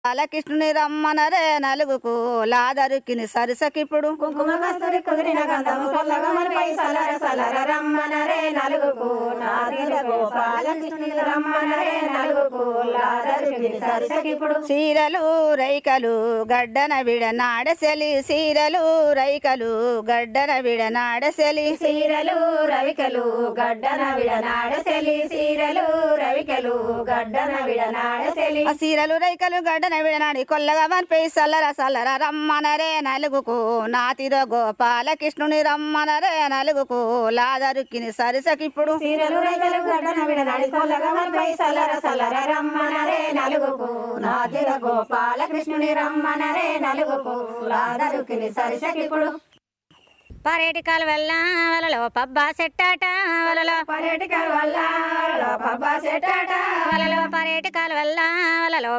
బాలకృష్ణుని రమ్మనరే నలుగుకు లాదరుకిని సరిసకిప్పుడు కుంకుమ కస్తూరి కుదిరిన గంధము సల్లగా మరిపై సలర సలర రమ్మనరే నలుగుకు నాదిల గోపాలకృష్ణుని రమ్మనరే నలుగుకు లాదరుకిని సరిసకిప్పుడు సీరలు రైకలు గడ్డన విడనాడసెలి సీరలు రైకలు గడ్డన విడనాడసెలి సీరలు రవికలు గడ్డన విడనాడసెలి సీరలు రవికలు గడ్డన విడనాడసెలి ఆ సీరలు రైకలు గడ్డన విడనాడి కొల్లగా మనిపై సల్లర సల్లర రమ్మనరే నలుగుకు నాతిదో గోపాలకృష్ణుని రమ్మనరే నలుగుకు లాదరుకిని సరిసకిప్పుడు సీరలు రైతులు గడ్డన విడనాడి సల్లగా మరిపై సలర సలర రమ్మనరే నలుగుకు నాదిల గోపాలకృష్ణుని రమ్మనరే నలుగుకు లాదరుకిని సరిసకిప్పుడు పర్యటకాల వల్ల వలలో పబ్బా సెట్టాట వలలో పర్యటకల వల్ల పబ్బా సెట్టాట వలలో పర్యటకాల వల్ల వలలో